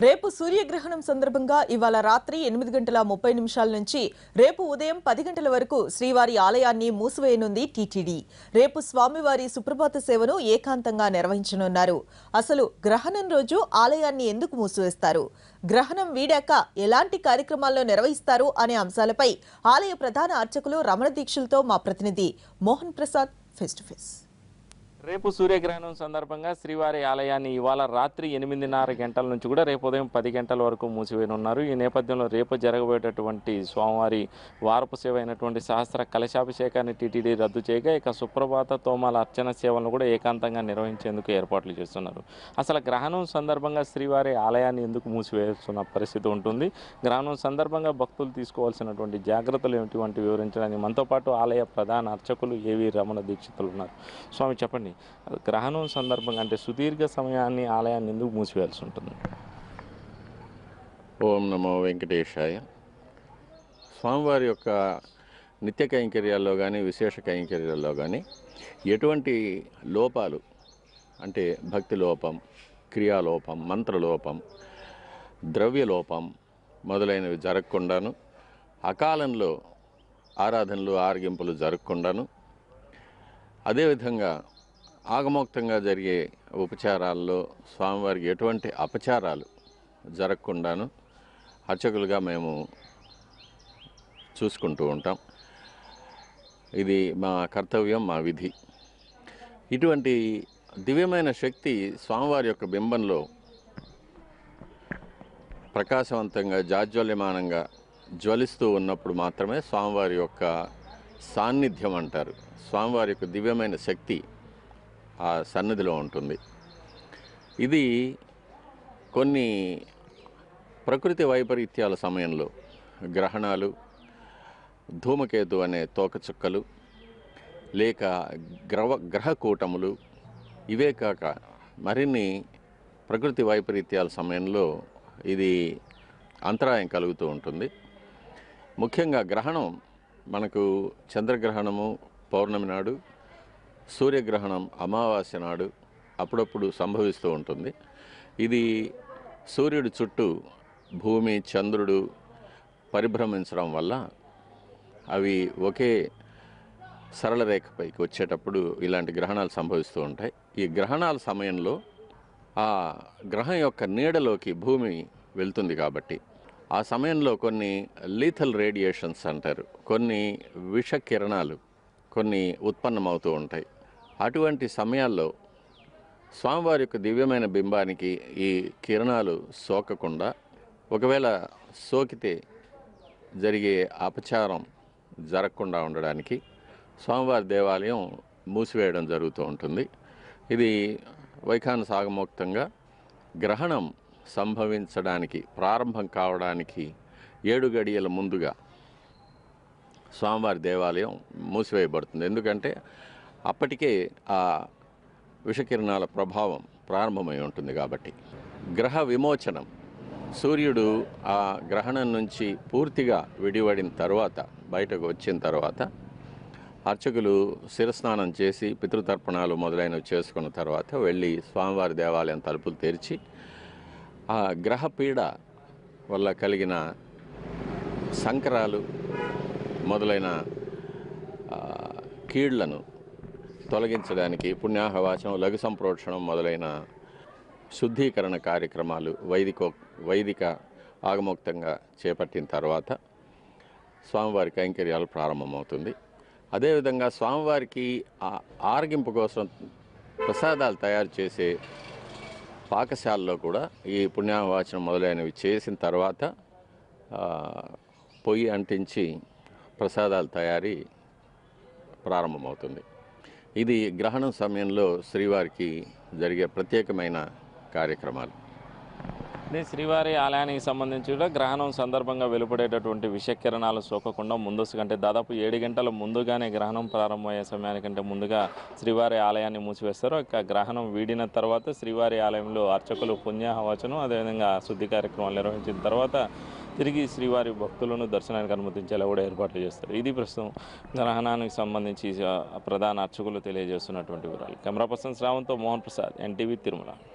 రేపు సూర్యగ్రహణం సందర్భంగా ఇవాళ రాత్రి ఎనిమిది గంటల ముప్పై నిమిషాల నుంచి రేపు ఉదయం పది గంటల వరకు శ్రీవారి ఆలయాన్ని మూసివేయనుంది టీటీడీ రేపు స్వామివారి సుప్రభాత సేవను ఏకాంతంగా నిర్వహించనున్నారు అసలు గ్రహణం రోజు ఆలయాన్ని ఎందుకు మూసివేస్తారు గ్రహణం వీడాక ఎలాంటి కార్యక్రమాల్లో నిర్వహిస్తారు అనే అంశాలపై ఆలయ ప్రధాన అర్చకులు రమణ దీక్షలతో మా ప్రతినిధి Mohan Prasad face to face రేపు సూర్యగ్రహణం సందర్భంగా శ్రీవారి ఆలయాన్ని ఇవాళ రాత్రి ఎనిమిదిన్నర గంటల నుంచి కూడా రేపు ఉదయం పది గంటల వరకు మూసివేయనున్నారు ఈ నేపథ్యంలో రేపు జరగబోయేటటువంటి స్వామివారి వారపు సేవ అయినటువంటి సహస్ర కలశాభిషేకాన్ని టీటీడీ రద్దు చేయగా ఇక సుప్రభాత తోమాల అర్చన సేవలను కూడా ఏకాంతంగా నిర్వహించేందుకు ఏర్పాట్లు చేస్తున్నారు అసలు గ్రహణం సందర్భంగా శ్రీవారి ఆలయాన్ని ఎందుకు మూసివేస్తున్న పరిస్థితి ఉంటుంది గ్రహణం సందర్భంగా భక్తులు తీసుకోవాల్సినటువంటి జాగ్రత్తలు ఏమిటి వంటి వివరించడానికి మనతో పాటు ఆలయ ప్రధాన అర్చకులు ఏవి రమణ దీక్షితులు ఉన్నారు స్వామి చెప్పండి గ్రహణం సందర్భంగా అంటే సుదీర్ఘ సమయాన్ని ఆలయాన్ని ఎందుకు మూసివేయాల్సి ఉంటుంది ఓం నమో వెంకటేశాయ స్వామివారి యొక్క నిత్య కైంకర్యాల్లో కానీ విశేష కైంకర్యాల్లో కానీ ఎటువంటి లోపాలు అంటే భక్తి లోపం క్రియాలోపం మంత్రలోపం ద్రవ్యలోపం మొదలైనవి జరగకుండాను అకాలంలో ఆరాధనలు ఆరగింపులు జరగకుండాను అదేవిధంగా ఆగమోక్తంగా జరిగే ఉపచారాల్లో స్వామివారికి ఎటువంటి అపచారాలు జరగకుండాను అర్చకులుగా మేము చూసుకుంటూ ఉంటాం ఇది మా కర్తవ్యం మా విధి ఇటువంటి దివ్యమైన శక్తి స్వామివారి యొక్క బింబంలో ప్రకాశవంతంగా జాజ్వల్యమానంగా జ్వలిస్తూ ఉన్నప్పుడు మాత్రమే స్వామివారి యొక్క సాన్నిధ్యం అంటారు స్వామివారి యొక్క దివ్యమైన శక్తి ఆ సన్నిధిలో ఉంటుంది ఇది కొన్ని ప్రకృతి వైపరీత్యాల సమయంలో గ్రహణాలు ధూమకేతు అనే తోకచుక్కలు లేక గ్రవ గ్రహకూటములు ఇవే కాక మరిన్ని ప్రకృతి వైపరీత్యాల సమయంలో ఇది అంతరాయం కలుగుతూ ఉంటుంది ముఖ్యంగా గ్రహణం మనకు చంద్రగ్రహణము పౌర్ణమి నాడు సూర్యగ్రహణం అమావాస్య నాడు అప్పుడప్పుడు సంభవిస్తూ ఉంటుంది ఇది సూర్యుడి చుట్టూ భూమి చంద్రుడు పరిభ్రమించడం వల్ల అవి ఒకే సరళ రేఖపైకి వచ్చేటప్పుడు ఇలాంటి గ్రహణాలు సంభవిస్తూ ఉంటాయి ఈ గ్రహణాల సమయంలో ఆ గ్రహం యొక్క నీడలోకి భూమి వెళ్తుంది కాబట్టి ఆ సమయంలో కొన్ని లీథల్ రేడియేషన్స్ అంటారు కొన్ని విష కిరణాలు కొన్ని ఉత్పన్నమవుతూ ఉంటాయి అటువంటి సమయాల్లో స్వామివారి యొక్క దివ్యమైన బింబానికి ఈ కిరణాలు సోకకుండా ఒకవేళ సోకితే జరిగే అపచారం జరగకుండా ఉండడానికి స్వామివారి దేవాలయం మూసివేయడం జరుగుతూ ఉంటుంది ఇది వైఖాన సాగమోక్తంగా గ్రహణం సంభవించడానికి ప్రారంభం కావడానికి ఏడు గడియల ముందుగా స్వామివారి దేవాలయం మూసివేయబడుతుంది ఎందుకంటే అప్పటికే ఆ విషకిరణాల ప్రభావం ప్రారంభమై ఉంటుంది కాబట్టి గ్రహ విమోచనం సూర్యుడు ఆ గ్రహణం నుంచి పూర్తిగా విడివడిన తర్వాత బయటకు వచ్చిన తర్వాత అర్చకులు శిరస్నానం చేసి పితృతర్పణాలు మొదలైనవి చేసుకున్న తర్వాత వెళ్ళి స్వామివారి దేవాలయం తలుపులు తెరిచి ఆ గ్రహ పీడ వల్ల కలిగిన సంకరాలు మొదలైన ఆ, కీళ్లను తొలగించడానికి పుణ్యాహవాచం లఘు సంప్రోక్షణం మొదలైన శుద్ధీకరణ కార్యక్రమాలు వైదికో వైదిక ఆగమోక్తంగా చేపట్టిన తర్వాత స్వామివారి కైంకర్యాలు ప్రారంభమవుతుంది అదేవిధంగా స్వామివారికి ఆ- ఆరగింపు కోసం ప్రసాదాలు తయారు చేసే పాకశాలలో కూడా ఈ పుణ్యాహవాచనం మొదలైనవి చేసిన తర్వాత ఆ, పొయ్యి అంటించి ప్రసాదాల తయారీ ప్రారంభమవుతుంది ఇది గ్రహణం సమయంలో శ్రీవారికి జరిగే ప్రత్యేకమైన కార్యక్రమాలు ఇది శ్రీవారి ఆలయానికి సంబంధించి కూడా గ్రహణం సందర్భంగా వెలువడేటటువంటి విషకిరణాలు సోకకుండా ముందస్తు కంటే దాదాపు ఏడు గంటల ముందుగానే గ్రహణం ప్రారంభమయ్యే సమయానికంటే ముందుగా శ్రీవారి ఆలయాన్ని మూసివేస్తారు ఇక గ్రహణం వీడిన తర్వాత శ్రీవారి ఆలయంలో అర్చకులు పుణ్యాహవచనం అదేవిధంగా శుద్ధి కార్యక్రమాలు నిర్వహించిన తర్వాత తిరిగి శ్రీవారి భక్తులను దర్శనానికి అనుమతించేలా కూడా ఏర్పాట్లు చేస్తారు ఇది ప్రస్తుతం గ్రహణానికి సంబంధించి ఆ, ప్రధాన అర్చకులు తెలియజేస్తున్నటువంటి వివరాలు కెమెరా పర్సన్ శ్రావంతో మోహన్ ప్రసాద్ ఎన్టీవీ తిరుమల